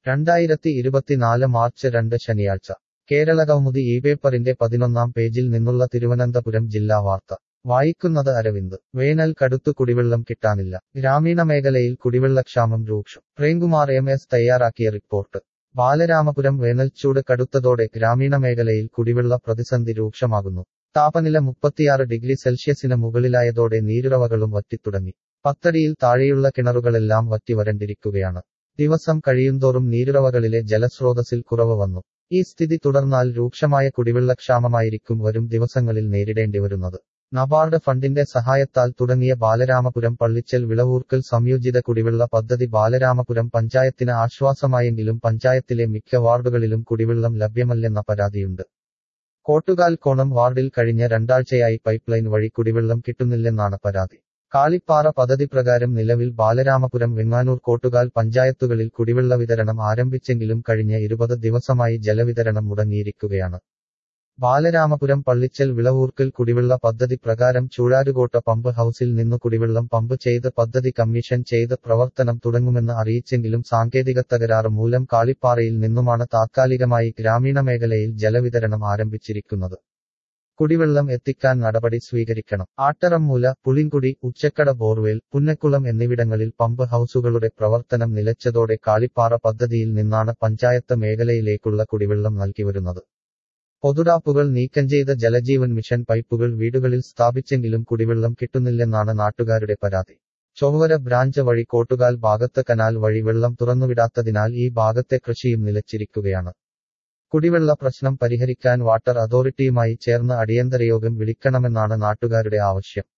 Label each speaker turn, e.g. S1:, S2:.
S1: രണ്ടായിരത്തി ഇരുപത്തിനാല് മാർച്ച് രണ്ട് ശനിയാഴ്ച കേരള കൗമുദി ഈ പേപ്പറിന്റെ പതിനൊന്നാം പേജിൽ നിന്നുള്ള തിരുവനന്തപുരം ജില്ലാ വാർത്ത വായിക്കുന്നത് അരവിന്ദ് വേനൽ കടുത്തു കുടിവെള്ളം കിട്ടാനില്ല ഗ്രാമീണ മേഖലയിൽ കുടിവെള്ളക്ഷാമം രൂക്ഷം പ്രേംകുമാർ എം എസ് തയ്യാറാക്കിയ റിപ്പോർട്ട് ബാലരാമപുരം വേനൽച്ചൂട് കടുത്തതോടെ ഗ്രാമീണ മേഖലയിൽ കുടിവെള്ള പ്രതിസന്ധി രൂക്ഷമാകുന്നു താപനില മുപ്പത്തിയാറ് ഡിഗ്രി സെൽഷ്യസിന് മുകളിലായതോടെ നീരുറവകളും വറ്റിത്തുടങ്ങി പത്തടിയിൽ താഴെയുള്ള കിണറുകളെല്ലാം വറ്റി വരണ്ടിരിക്കുകയാണ് ദിവസം കഴിയുന്തോറും നീരുറവകളിലെ ജലസ്രോതസ്സിൽ കുറവ് വന്നു ഈ സ്ഥിതി തുടർന്നാൽ രൂക്ഷമായ കുടിവെള്ളക്ഷാമമായിരിക്കും വരും ദിവസങ്ങളിൽ നേരിടേണ്ടി വരുന്നത് നബാർഡ് ഫണ്ടിന്റെ സഹായത്താൽ തുടങ്ങിയ ബാലരാമപുരം പള്ളിച്ചൽ വിളവൂർക്കൽ സംയോജിത കുടിവെള്ള പദ്ധതി ബാലരാമപുരം പഞ്ചായത്തിന് ആശ്വാസമായെങ്കിലും പഞ്ചായത്തിലെ മിക്ക വാർഡുകളിലും കുടിവെള്ളം ലഭ്യമല്ലെന്ന പരാതിയുണ്ട് കോട്ടുകാൽ കോണം വാർഡിൽ കഴിഞ്ഞ രണ്ടാഴ്ചയായി പൈപ്പ് ലൈൻ വഴി കുടിവെള്ളം കിട്ടുന്നില്ലെന്നാണ് പരാതി കാളിപ്പാറ പദ്ധതി പ്രകാരം നിലവിൽ ബാലരാമപുരം വെങ്ങാനൂർ കോട്ടുകാൽ പഞ്ചായത്തുകളിൽ കുടിവെള്ള വിതരണം ആരംഭിച്ചെങ്കിലും കഴിഞ്ഞ ഇരുപത് ദിവസമായി ജലവിതരണം മുടങ്ങിയിരിക്കുകയാണ് ബാലരാമപുരം പള്ളിച്ചൽ വിളവൂർക്കൽ കുടിവെള്ള പദ്ധതി പ്രകാരം ചൂഴാരുകോട്ട പമ്പ് ഹൌസിൽ നിന്നു കുടിവെള്ളം പമ്പ് ചെയ്ത് പദ്ധതി കമ്മീഷൻ ചെയ്ത് പ്രവർത്തനം തുടങ്ങുമെന്ന് അറിയിച്ചെങ്കിലും സാങ്കേതിക തകരാറ് മൂലം കാളിപ്പാറയിൽ നിന്നുമാണ് താത്കാലികമായി ഗ്രാമീണ മേഖലയിൽ ജലവിതരണം ആരംഭിച്ചിരിക്കുന്നത് കുടിവെള്ളം എത്തിക്കാൻ നടപടി സ്വീകരിക്കണം ആട്ടറമ്മൂല പുളിങ്കുടി ഉച്ചക്കട ബോർവേൽ പുന്നക്കുളം എന്നിവിടങ്ങളിൽ പമ്പ് ഹൌസുകളുടെ പ്രവർത്തനം നിലച്ചതോടെ കാളിപ്പാറ പദ്ധതിയിൽ നിന്നാണ് പഞ്ചായത്ത് മേഖലയിലേക്കുള്ള കുടിവെള്ളം നൽകിവരുന്നത് പൊതുടാപ്പുകൾ നീക്കം ചെയ്ത ജലജീവൻ മിഷൻ പൈപ്പുകൾ വീടുകളിൽ സ്ഥാപിച്ചെങ്കിലും കുടിവെള്ളം കിട്ടുന്നില്ലെന്നാണ് നാട്ടുകാരുടെ പരാതി ചൊവ്വര ബ്രാഞ്ച് വഴി കോട്ടുകാൽ ഭാഗത്ത് കനാൽ വഴി വെള്ളം തുറന്നുവിടാത്തതിനാൽ ഈ ഭാഗത്തെ കൃഷിയും നിലച്ചിരിക്കുകയാണ് കുടിവെള്ള പ്രശ്നം പരിഹരിക്കാൻ വാട്ടർ അതോറിറ്റിയുമായി ചേർന്ന് അടിയന്തരയോഗം വിളിക്കണമെന്നാണ് നാട്ടുകാരുടെ ആവശ്യം